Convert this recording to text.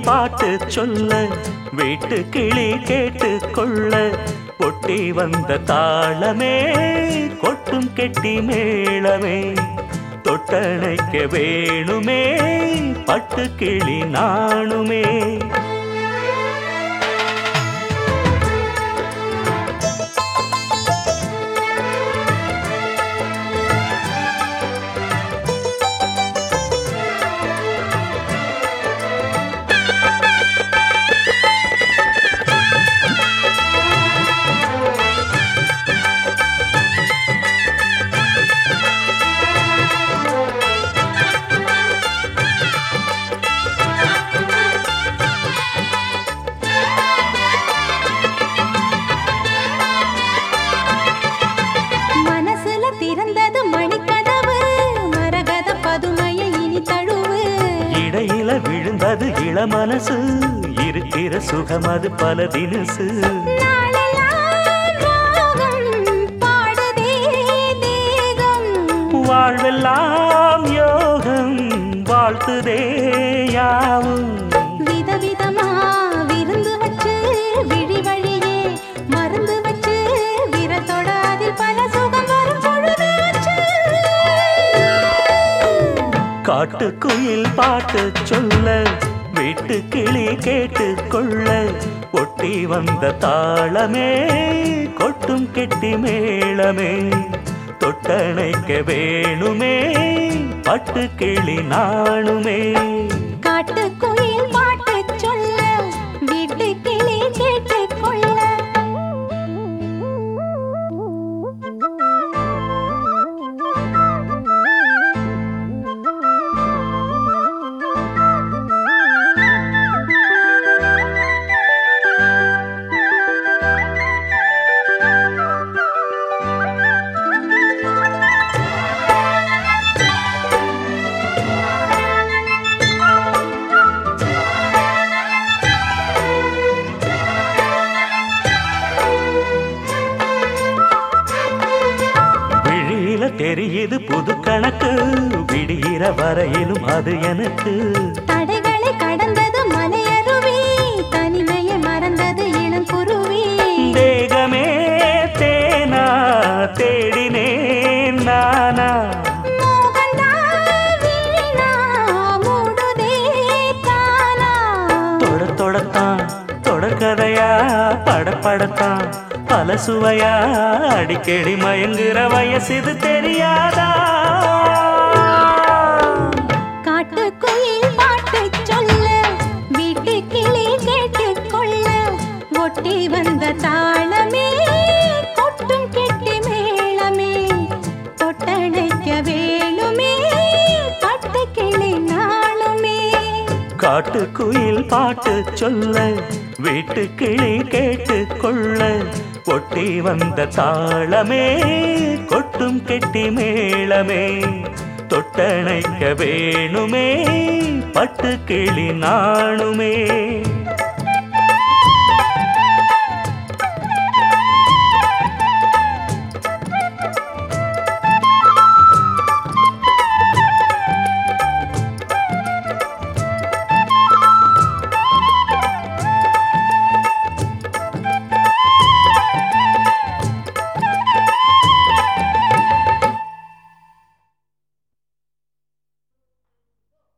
பாட்டு சொல்ல வீட்டு கிளி கேட்டு கொள்ள ஒட்டி வந்த தாளமே கொட்டும் கெட்டி மேளமே தொட்டணைக்க வேணுமே பட்டு கிளி நாணுமே மனசுல திறந்தது மணிக்கதவு மரகத பதுமைய இனி தழுவு இடையில விழுந்தது இளமனசு இருக்கிற சுகம் அது பல தினசு நாளெல்லாம் ராகம் பாடுதே தேகம் வாழ்வெல்லாம் யோகம் வாழ்த்துதே யாவும் விதவிதமா விருந்து வச்சு விழி வழியே மருந்து வச்சு விரத்தோட அதில் பல சுகம் வரும் பொழுதாச்சு காட்டுக்குயில் பாட்டு சொல்ல வீட்டு கிளி கேட்டு கொள்ள ஒட்டி வந்த தாளமே கொட்டும் கெட்டி மேளமே தொட்டணைக்க வேணுமே பட்டு கிளி நாணுமே காட்டுக்குயில் பாட்டு சொல்ல வீட்டு கிளி கேட்டுக் கொள்ள விழியில தெரியுது புது கணக்கு விடிகிற வரையிலும் அது எனக்கு தடைகளை கடந்தது மலையருவி தனிமையை மறந்தது இளங்குருவி தேகமே தேனா தேடினேன் நானா மோகந்தான் வீணா மூடுதே தானா தொட தொடத்தான் தொடர்கதையா படப்படத்தான் பல சுவையா அடிக்கடி மயங்குற வயசு தெரியாதா காட்டுக்குயில் பாட்டு சொல்ல வீட்டு கிளி கேட்டுக் கொள்ள ஒட்டி வந்த தாளமே கொட்டும் கெட்டி மேளமே தொட்டணைக்க வேணுமே பட்டு கிளி நாளுமே காட்டுக்குயில் பாட்டு சொல்ல வீட்டு கிளி கேட்டு கொள்ள ஒட்டி வந்த தாளமே கொட்டும் கெட்டி மேளமே தொட்டணைக்க வேணுமே பட்டு கிளி நாணுமே